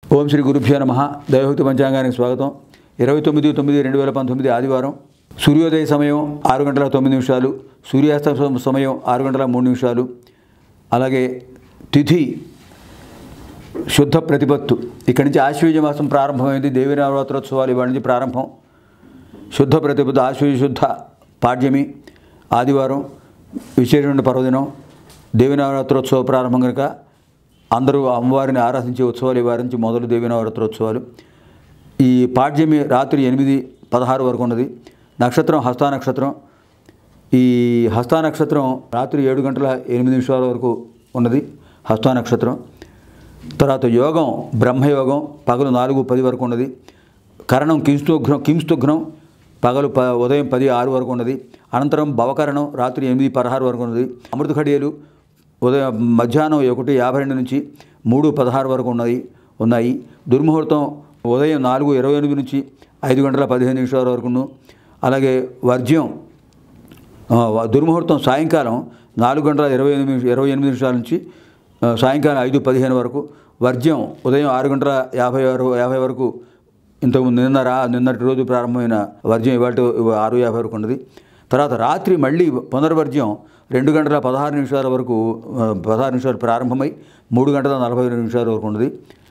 ఓం శ్రీ గురుభ్యో నమ దైవభక్తి పంచాంగానికి స్వాగతం ఇరవై తొమ్మిది తొమ్మిది రెండు వేల పంతొమ్మిది ఆదివారం సూర్యోదయ సమయం ఆరు గంటల తొమ్మిది నిమిషాలు సూర్యాస్త సమ- సమయం ఆరు గంటల మూడు నిమిషాలు అలాగే తిథి శుద్ధ ప్రతిపత్తు ఇక్కడి నుంచి ఆశ్వయుజ మాసం ప్రారంభమైంది దేవి నవరాత్రోత్సవాలు ఇవాళ నుంచి ప్రారంభం శుద్ధ ప్రతిపత్తు ఆశ్వయుజ శుద్ధ పాడ్యమి ఆదివారం విశేషమైన పర్వదినం దేవి నవరాత్రోత్సవ ప్రారంభం కనుక అందరూ అమ్మవారిని ఆరాధించే ఉత్సవాలు ఈ వారి నుంచి మొదలు దేవి నవరాత్రోత్సవాలు ఈ పాడ్యమి రాత్రి ఎనిమిది పదహారు వరకు ఉన్నది నక్షత్రం హస్తా నక్షత్రం ఈ హస్తా నక్షత్రం రాత్రి ఏడు గంటల ఎనిమిది నిమిషాల వరకు ఉన్నది హస్తా నక్షత్రం తర్వాత యోగం బ్రహ్మయోగం పగలు నాలుగు పది వరకు ఉన్నది కరణం కింస్తుఘ్నం కింస్తుఘ్నం పగలు ప ఉదయం పది ఆరు వరకు ఉన్నది అనంతరం భవకరణం రాత్రి ఎనిమిది పదహారు వరకు ఉన్నది అమృత ఘడియలు ఉదయం మధ్యాహ్నం ఒకటి యాభై రెండు నుంచి మూడు పదహారు వరకు ఉన్నది ఉన్నాయి దుర్ముహూర్తం ఉదయం నాలుగు ఇరవై ఎనిమిది నుంచి ఐదు గంటల పదిహేను నిమిషాల వరకును అలాగే వర్జ్యం ఆ, వ- దుర్ముహూర్తం సాయంకాలం నాలుగు గంటల ఇరవై ఎనిమిది ఇరవై ఎనిమిది నిమిషాల నుంచి ఆ, సాయంకాలం ఐదు పదిహేను వరకు వర్జ్యం ఉదయం ఆరు గంటల యాభై ఆరు యాభై వరకు ఇంతకుముందు నిన్న రా నిన్నటి రోజు ప్రారంభమైన వర్జ్యం ఇవాళ ఆరు యాభై వరకు ఉన్నది తర్వాత రాత్రి మళ్ళీ పునర్వర్జ్యం రెండు గంటల పదహారు నిమిషాల వరకు ఆ, పదహారు నిమిషాలు ప్రారంభమై మూడు గంటల నలభై రెండు నిమిషాల వరకు ఉన్నది